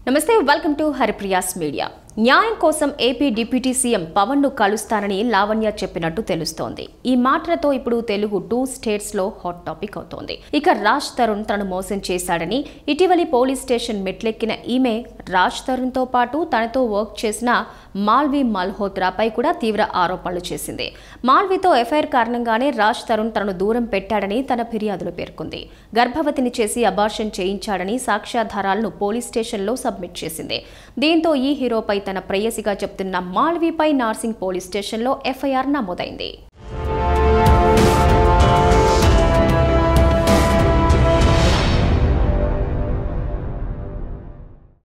నమస్తే welcome to Haripriya's media న్యాయం కోసం ఏపీ డిప్యూటీ సీఎం పవన్ ను కలుస్తానని లావణ్య చెప్పినట్టు తెలుస్తోంది ఈ మాటలతో ఇప్పుడు తెలుగు టూ స్టేట్స్ లో హాట్ టాపిక్ అవుతోంది ఇక రాజ్ తరుణ్ తనను మోసం చేశాడని ఇటీవలి పోలీస్ స్టేషన్ మెట్లెక్కిన ఈమె రాజ్ తరుణ్ తో పాటు తనతో వర్క్ చేసిన మాల్వి మల్హోత్రాపై కూడా తీవ్ర ఆరోపణలు చేసింది మాల్వితో ఎఫ్ఐఆర్ కారణంగానే రాజ్ తరుణ్ తనను దూరం పెట్టాడని తన ఫిర్యాదులో పేర్కొంది గర్భవతిని చేసి అబార్షన్ చేయించాడని సాక్ష్యాధారాలను పోలీస్ స్టేషన్లో సబ్మిట్ చేసింది దీంతో ఈ హీరోపై తన ప్రేయసిగా చెప్తున్న మాల్వీపై నార్సింగ్ పోలీస్ స్టేషన్లో ఎఫ్ఐఆర్ నమోదైంది